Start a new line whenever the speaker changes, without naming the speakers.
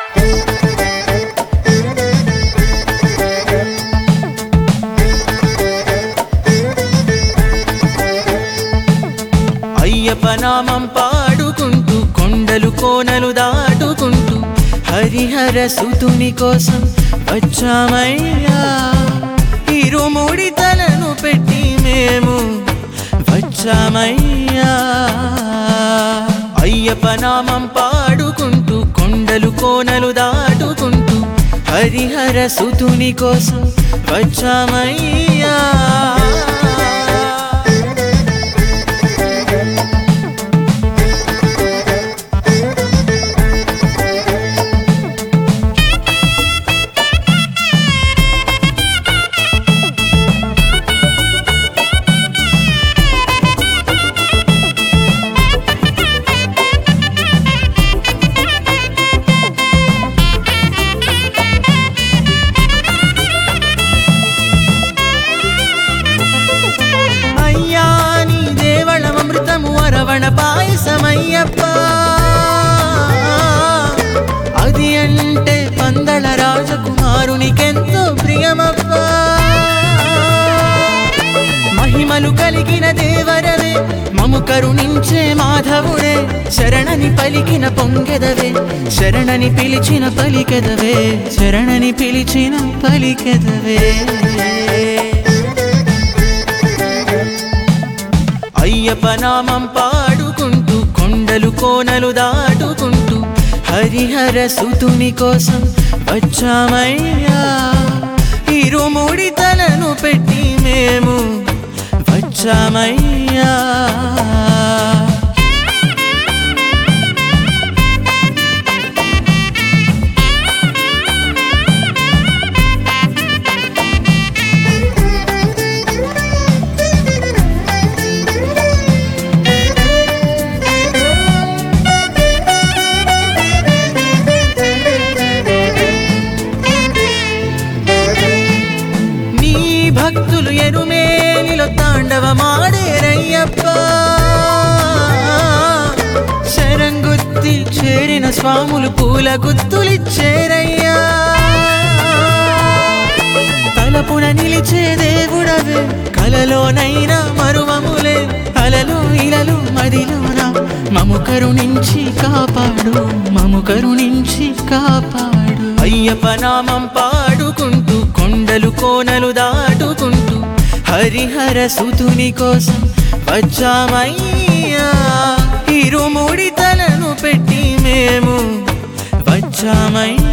అయ్యప్ప నామం పాడుకుంటూ కొండలు కోనలు దాటుకుంటూ హరిహర సుతుని కోసం వచ్చామయ్యా ఇరుముడి తలను పెట్టి మేము వచ్చామయ్యా అయ్యప్ప నామం పాడుకుంటూ కొండలు కోనలు దాటుకుంటూ హరిహర సుతుని కోసం వచ్చామయ్యా అయ్యా నీ దేవళమృతము అరవణ పాయసమయ్యప్ప అది అంటే పందళ రాజకుమారునికెంతో ప్రియమప్ప మహిమలు కలిగిన దేవరవే మము కరుణించే మాధవుడే శరణని పలికిన పొంగెదవే శరణని పిలిచిన పలికెదవే శరణని పిలిచిన పలికెదవే అయ్యప్ప నామం పాడుకుంటూ కొండలు కోనలు దాటుకుంటూ హరిహర సుతుని కోసం వచ్చామయ్యా ఇరుముడి తలను పెట్టి మేము వచ్చామయ్యా నీ భక్తులు ఎరుమేనిలో తాండవమాడేరయ్యప్ప శరంగుత్తి చేరిన స్వాములు పూల గుత్తులిచ్చేరయ్యా తలపున నిలిచే దేవుడవే కలలోనైనా మరువములే అలలు ఇలలు మదిలోన మము కరుణించి కాపాడు మము కరుణించి కాపాడు అయ్యప్ప నామం పాడుకుంటూ కొండలు కోనలు దాటుకుంటూ హరిహర సుతుని కోసం వచ్చామయ్యా ఇరుముడి తలను పెట్టి మేము వచ్చామయ్యా